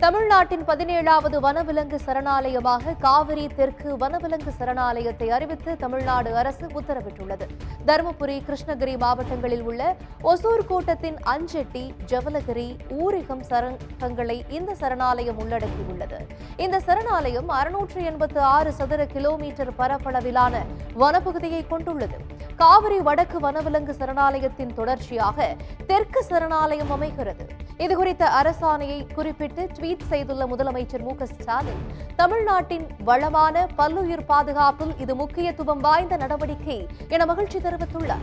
தமிழ்நாட்டின் பதினேழாவது வனவிலங்கு சரணாலயமாக காவிரி தெற்கு வனவிலங்கு சரணாலயத்தை அறிவித்து தமிழ்நாடு அரசு உத்தரவிட்டுள்ளது தருமபுரி கிருஷ்ணகிரி மாவட்டங்களில் உள்ள ஒசூர் கோட்டத்தின் அஞ்செட்டி ஜவலகிரி ஊரிகம் சரகங்களை இந்த சரணாலயம் உள்ளடக்கியுள்ளது இந்த சரணாலயம் அறுநூற்று எண்பத்து ஆறு சதுர கிலோமீட்டர் பரப்பளவிலான வனப்பகுதியை கொண்டுள்ளது காவிரி வடக்கு வனவிலங்கு சரணாலயத்தின் தொடர்ச்சியாக தெற்கு சரணாலயம் அமைகிறது இதுகுறித்த அரசாணையை குறிப்பிட்டு ட்வீட் செய்துள்ள முதலமைச்சர் மு க ஸ்டாலின் தமிழ்நாட்டின் வளமான பல்லுயிர் பாதுகாப்பில் இது முக்கியத்துவம் வாய்ந்த நடவடிக்கை என மகிழ்ச்சி தெரிவித்துள்ளார்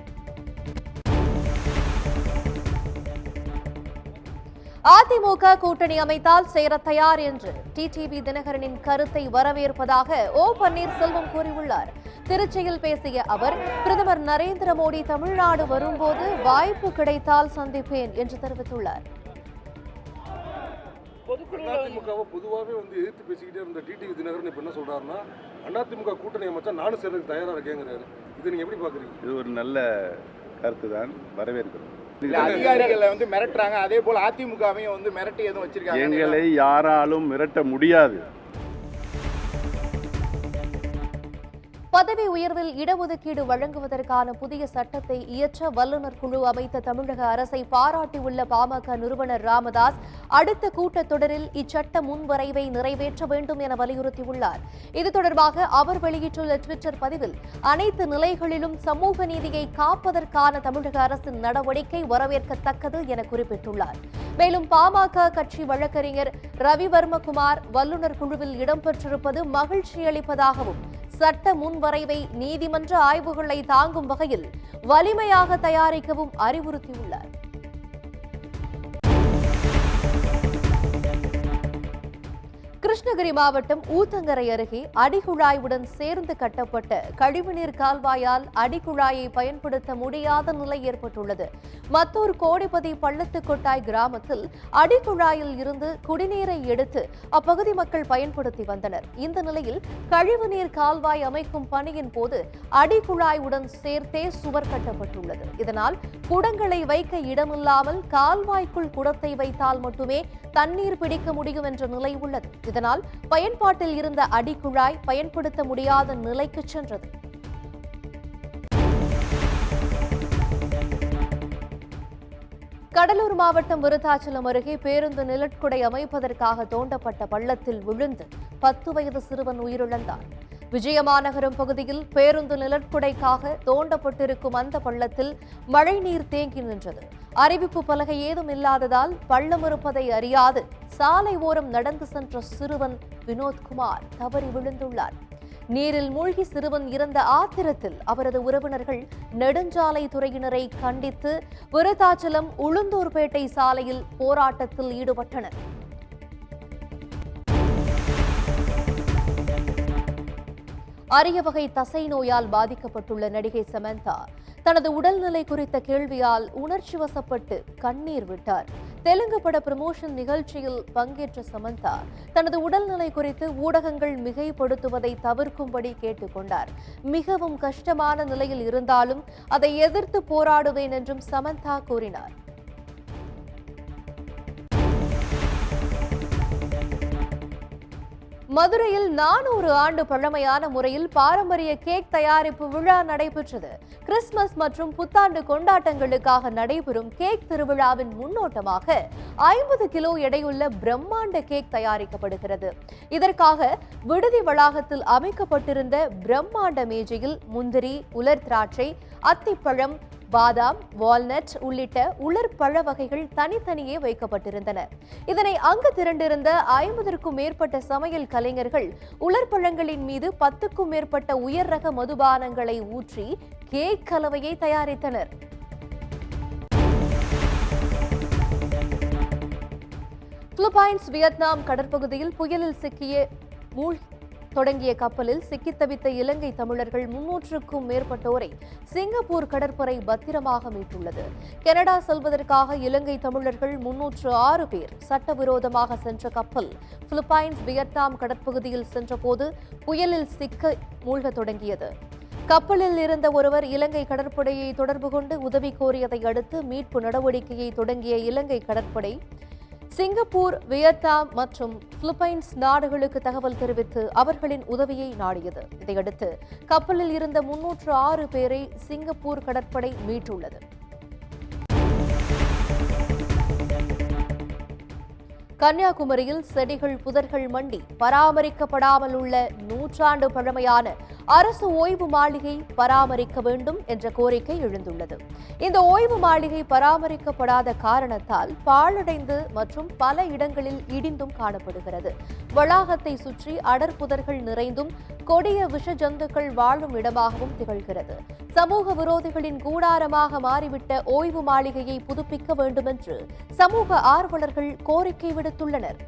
அதிமுக கூட்டணி அமைத்தால் சேர தயார் என்று டிடிவி தினகரனின் கருத்தை வரவேற்பதாக ஓ பன்னீர்செல்வம் கூறியுள்ளார் திருச்சியில் பேசிய அவர் பிரதமர் நரேந்திர மோடி தமிழ்நாடு வரும்போது வாய்ப்பு கிடைத்தால் சந்திப்பேன் என்று தெரிவித்துள்ளார் அதிமுகவை பொதுவாகவே வந்து எதிர்த்து பேசிக்கிட்டே இருந்த டிடிவி தினகரன் இப்போ என்ன சொல்றாருன்னா அதிமுக கூட்டணி அமைச்சா நானும் சேர்றதுக்கு தயாரா இருக்கேங்கிறாரு இதை நீங்க எப்படி பாக்குறீங்க இது ஒரு நல்ல கருத்து தான் வரவேற்கிறோம் இல்ல அதிகாரிகளை வந்து மிரட்டுறாங்க அதே போல அதிமுகவையும் வந்து மிரட்டி எதுவும் வச்சிருக்காங்க எங்களை யாராலும் மிரட்ட முடியாது பதவி உயர்வில் இடஒதுக்கீடு வழங்குவதற்கான புதிய சட்டத்தை இயற்ற வல்லுநர் குழு அமைத்த தமிழக அரசை பாராட்டியுள்ள பாமக நிறுவனர் ராமதாஸ் அடுத்த கூட்டத்தொடரில் இச்சட்ட முன்வரைவை நிறைவேற்ற வேண்டும் என வலியுறுத்தியுள்ளார் இது தொடர்பாக அவர் வெளியிட்டுள்ள டுவிட்டர் பதிவில் அனைத்து நிலைகளிலும் சமூக நீதியை காப்பதற்கான தமிழக அரசின் நடவடிக்கை வரவேற்கத்தக்கது என குறிப்பிட்டுள்ளார் மேலும் பாமக கட்சி வழக்கறிஞர் ரவிவர்மகுமார் வல்லுநர் குழுவில் இடம்பெற்றிருப்பது மகிழ்ச்சி அளிப்பதாகவும் சட்ட முன்வரைவை நீதிமன்ற ஆய்வுகளை தாங்கும் வகையில் வலிமையாக தயாரிக்கவும் அறிவுறுத்தியுள்ளார் கிருஷ்ணகிரி மாவட்டம் ஊத்தங்கரை அருகே அடிகுழாயுடன் சேர்ந்து கட்டப்பட்ட கழிவுநீர் கால்வாயால் அடிக்குழாயை பயன்படுத்த முடியாத நிலை ஏற்பட்டுள்ளது மத்தூர் கோடிபதி பள்ளத்து கொட்டாய் கிராமத்தில் அடிக்குழாயில் இருந்து குடிநீரை எடுத்து அப்பகுதி மக்கள் பயன்படுத்தி வந்தனர் இந்த நிலையில் கழிவுநீர் கால்வாய் அமைக்கும் பணியின் போது அடிக்குழாயுடன் சேர்த்தே சுவர் கட்டப்பட்டுள்ளது இதனால் குடங்களை வைக்க இடமில்லாமல் கால்வாய்க்குள் குடத்தை வைத்தால் மட்டுமே தண்ணீர் பிடிக்க முடியும் என்ற நிலை உள்ளது இதனால் பயன்பாட்டில் இருந்த அடிக்குழாய் பயன்படுத்த முடியாத நிலைக்கு சென்றது கடலூர் மாவட்டம் விருத்தாச்சலம் அருகே பேருந்து நிழற்குடை அமைப்பதற்காக தோண்டப்பட்ட பள்ளத்தில் விழுந்து பத்து வயது சிறுவன் உயிரிழந்தார் விஜயமாநகரம் பகுதியில் பேருந்து நிழற்குடைக்காக தோண்டப்பட்டிருக்கும் அந்த பள்ளத்தில் மழைநீர் தேங்கி நின்றது அறிவிப்பு பலகை ஏதும் இல்லாததால் பள்ளம் இருப்பதை அறியாது சாலை ஓரம் நடந்து சென்ற சிறுவன் வினோத்குமார் தவறி விழுந்துள்ளார் நீரில் மூழ்கி சிறுவன் இறந்த ஆத்திரத்தில் அவரது உறவினர்கள் நெடுஞ்சாலை துறையினரை கண்டித்து விருத்தாச்சலம் உளுந்தூர்பேட்டை சாலையில் போராட்டத்தில் ஈடுபட்டனர் அரிய வகை தசை நோயால் பாதிக்கப்பட்டுள்ள நடிகை சமந்தா தனது உடல்நிலை குறித்த கேள்வியால் உணர்ச்சி வசப்பட்டு கண்ணீர் விட்டார் தெலுங்கு பட ப்ரமோஷன் நிகழ்ச்சியில் பங்கேற்ற சமந்தா தனது உடல்நிலை குறித்து ஊடகங்கள் மிகைப்படுத்துவதை தவிர்க்கும்படி கேட்டுக்கொண்டார் மிகவும் கஷ்டமான நிலையில் இருந்தாலும் அதை எதிர்த்து போராடுவேன் என்றும் சமந்தா கூறினார் மதுரையில் நானூறு ஆண்டு பழமையான முறையில் பாரம்பரிய கேக் தயாரிப்பு விழா நடைபெற்றது கிறிஸ்துமஸ் மற்றும் புத்தாண்டு கொண்டாட்டங்களுக்காக நடைபெறும் கேக் திருவிழாவின் முன்னோட்டமாக ஐம்பது கிலோ எடையுள்ள பிரம்மாண்ட கேக் தயாரிக்கப்படுகிறது இதற்காக விடுதி வளாகத்தில் அமைக்கப்பட்டிருந்த பிரம்மாண்ட மேஜையில் முந்திரி உலர் திராட்சை அத்திப்பழம் பாதாம் வால்நட் உள்ளிட்ட உலர் பழ வகைகள் தனித்தனியே வைக்கப்பட்டிருந்தன இதனை அங்கு திரண்டிருந்த ஐம்பதற்கும் மேற்பட்ட சமையல் கலைஞர்கள் உலர் பழங்களின் மீது பத்துக்கும் மேற்பட்ட உயர் ரக மதுபானங்களை ஊற்றி கேக் கலவையை தயாரித்தனர் பிலிப்பைன்ஸ் வியட்நாம் கடற்பகுதியில் புயலில் சிக்கிய மூழ்கி தொடங்கிய கப்பலில் சிக்கித் தவித்த இலங்கை தமிழர்கள் முன்னூற்றுக்கும் மேற்பட்டோரை சிங்கப்பூர் கடற்படை பத்திரமாக மீட்டுள்ளது கனடா செல்வதற்காக இலங்கை தமிழர்கள் முன்னூற்று ஆறு பேர் சட்டவிரோதமாக சென்ற கப்பல் பிலிப்பைன்ஸ் வியட்நாம் கடற்பகுதியில் சென்றபோது புயலில் சிக்க மூழ்கத் தொடங்கியது கப்பலில் இருந்த ஒருவர் இலங்கை கடற்படையை தொடர்பு கொண்டு உதவி கோரியதை அடுத்து மீட்பு நடவடிக்கையை தொடங்கிய இலங்கை கடற்படை சிங்கப்பூர் வியட்நாம் மற்றும் பிலிப்பைன்ஸ் நாடுகளுக்கு தகவல் தெரிவித்து அவர்களின் உதவியை நாடியது இதையடுத்து கப்பலில் இருந்த முன்னூற்று ஆறு பேரை சிங்கப்பூர் கடற்படை மீட்டுள்ளது கன்னியாகுமரியில் செடிகள் புதர்கள் மண்டி பராமரிக்கப்படாமல் உள்ள நூற்றாண்டு பழமையான அரசு ஓய்வு மாளிகை பராமரிக்க வேண்டும் என்ற கோரிக்கை எழுந்துள்ளது இந்த ஓய்வு மாளிகை பராமரிக்கப்படாத காரணத்தால் பாழடைந்து மற்றும் பல இடங்களில் இடிந்தும் காணப்படுகிறது வளாகத்தை சுற்றி அடர்புதர்கள் நிறைந்தும் கொடிய விஷ ஜந்துக்கள் வாழும் இடமாகவும் திகழ்கிறது சமூக விரோதிகளின் கூடாரமாக மாறிவிட்ட ஓய்வு மாளிகையை புதுப்பிக்க வேண்டுமென்று சமூக ஆர்வலர்கள் கோரிக்கை விடுத்துள்ளனர்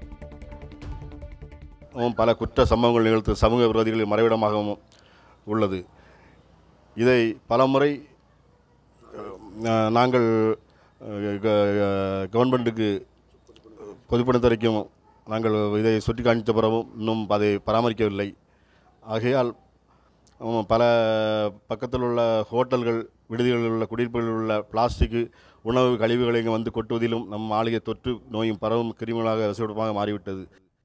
வும் பல குற்ற சம்பவங்கள் நிகழ்த்து சமூக விரோதிகளின் மறைவிடமாகவும் உள்ளது இதை பலமுறை அஹ், நாங்கள் அஹ், க- கவர்மெண்ட்டுக்கு பொதுப்பணித் வரைக்கும் நாங்கள் இதை சுட்டி காண்பித்த பிறகும் இன்னும் அதை பராமரிக்கவில்லை ஆகையால் உம், பல பக்கத்தில் உள்ள ஹோட்டல்கள் விடுதிகளில் உள்ள குடியிருப்புகளில் உள்ள பிளாஸ்டிக் உணவு கழிவுகளை இங்கே வந்து கொட்டுவதிலும் நம் மாளிகை தொற்று நோயும் பரவும் கிருமிகளாக விசேடமாக மாறிவிட்டது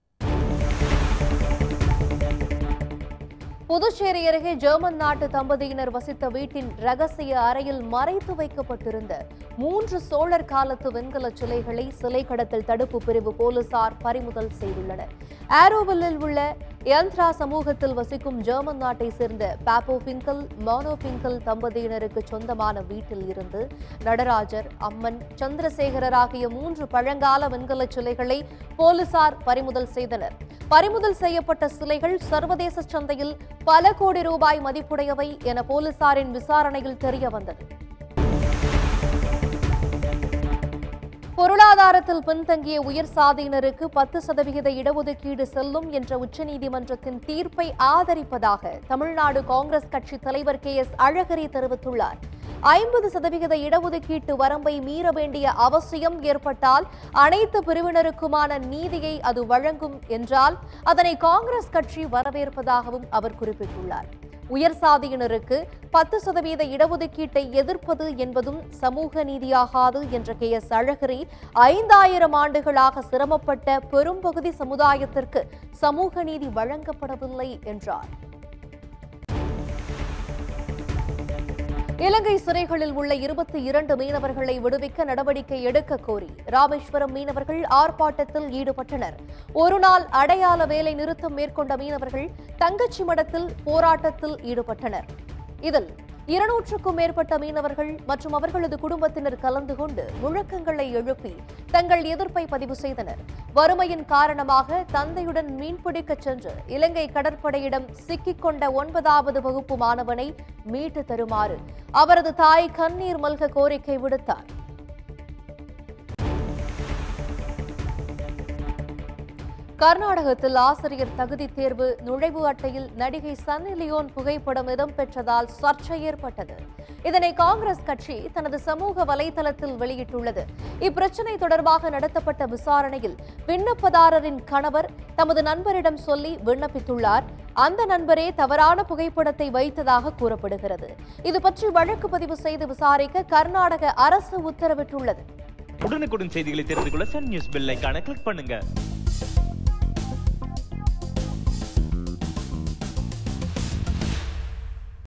புதுச்சேரி அருகே ஜெர்மன் நாட்டு தம்பதியினர் வசித்த வீட்டின் ரகசிய அறையில் மறைத்து வைக்கப்பட்டிருந்த மூன்று சோழர் காலத்து வெண்கல சிலைகளை சிலை கடத்தல் தடுப்பு பிரிவு போலீசார் பறிமுதல் செய்துள்ளனர் ஆரோவில்லில் உள்ள யந்த்ரா சமூகத்தில் வசிக்கும் ஜெர்மன் நாட்டை சேர்ந்த பாப்போ பிங்கல் மோனோ பிங்கல் தம்பதியினருக்கு சொந்தமான வீட்டில் இருந்து நடராஜர் அம்மன் சந்திரசேகரர் ஆகிய மூன்று பழங்கால வெண்கல சிலைகளை போலீசார் பறிமுதல் செய்தனர் பறிமுதல் செய்யப்பட்ட சிலைகள் சர்வதேச சந்தையில் பல கோடி ரூபாய் மதிப்புடையவை என போலீசாரின் விசாரணையில் தெரிய வந்தது பொருளாதாரத்தில் பின்தங்கிய உயர் சாதியினருக்கு பத்து சதவிகித இடஒதுக்கீடு செல்லும் என்ற உச்சநீதிமன்றத்தின் தீர்ப்பை ஆதரிப்பதாக தமிழ்நாடு காங்கிரஸ் கட்சி தலைவர் கே எஸ் அழகிரி தெரிவித்துள்ளார் ஐம்பது சதவிகித இடஒதுக்கீட்டு வரம்பை மீற வேண்டிய அவசியம் ஏற்பட்டால் அனைத்து பிரிவினருக்குமான நீதியை அது வழங்கும் என்றால் அதனை காங்கிரஸ் கட்சி வரவேற்பதாகவும் அவர் குறிப்பிட்டுள்ளார் உயர் சாதியினருக்கு பத்து சதவீத இடஒதுக்கீட்டை எதிர்ப்பது என்பதும் சமூக நீதியாகாது என்ற கே எஸ் அழகிரி ஐந்தாயிரம் ஆண்டுகளாக சிரமப்பட்ட பெரும்பகுதி சமுதாயத்திற்கு சமூக நீதி வழங்கப்படவில்லை என்றார் இலங்கை சிறைகளில் உள்ள இருபத்தி இரண்டு மீனவர்களை விடுவிக்க நடவடிக்கை எடுக்க கோரி ராமேஸ்வரம் மீனவர்கள் ஆர்ப்பாட்டத்தில் ஈடுபட்டனர் ஒருநாள் அடையாள வேலை நிறுத்தம் மேற்கொண்ட மீனவர்கள் தங்கச்சி மடத்தில் போராட்டத்தில் ஈடுபட்டனர் இதில் இருநூற்றுக்கும் மேற்பட்ட மீனவர்கள் மற்றும் அவர்களது குடும்பத்தினர் கலந்து கொண்டு முழக்கங்களை எழுப்பி தங்கள் எதிர்ப்பை பதிவு செய்தனர் வறுமையின் காரணமாக தந்தையுடன் மீன்பிடிக்கச் சென்று இலங்கை கடற்படையிடம் சிக்கிக்கொண்ட ஒன்பதாவது வகுப்பு மாணவனை மீட்டு தருமாறு அவரது தாய் கண்ணீர் மல்க கோரிக்கை விடுத்தார் கர்நாடகத்தில் ஆசிரியர் தகுதி தேர்வு நுழைவு அட்டையில் நடிகை சன்னி லியோன் புகைப்படம் இடம்பெற்றதால் சர்ச்சை ஏற்பட்டது இதனை காங்கிரஸ் கட்சி தனது சமூக வலைதளத்தில் வெளியிட்டுள்ளது இப்பிரச்சினை தொடர்பாக நடத்தப்பட்ட விசாரணையில் விண்ணப்பதாரரின் கணவர் தமது நண்பரிடம் சொல்லி விண்ணப்பித்துள்ளார் அந்த நண்பரே தவறான புகைப்படத்தை வைத்ததாக கூறப்படுகிறது இது பற்றி வழக்கு பதிவு செய்து விசாரிக்க கர்நாடக அரசு உத்தரவிட்டுள்ளது உடனுக்குடன் செய்திகளை தெரிந்து கொள்ள சன் நியூஸ் பெல் ஐகானை கிளிக் பண்ணுங்க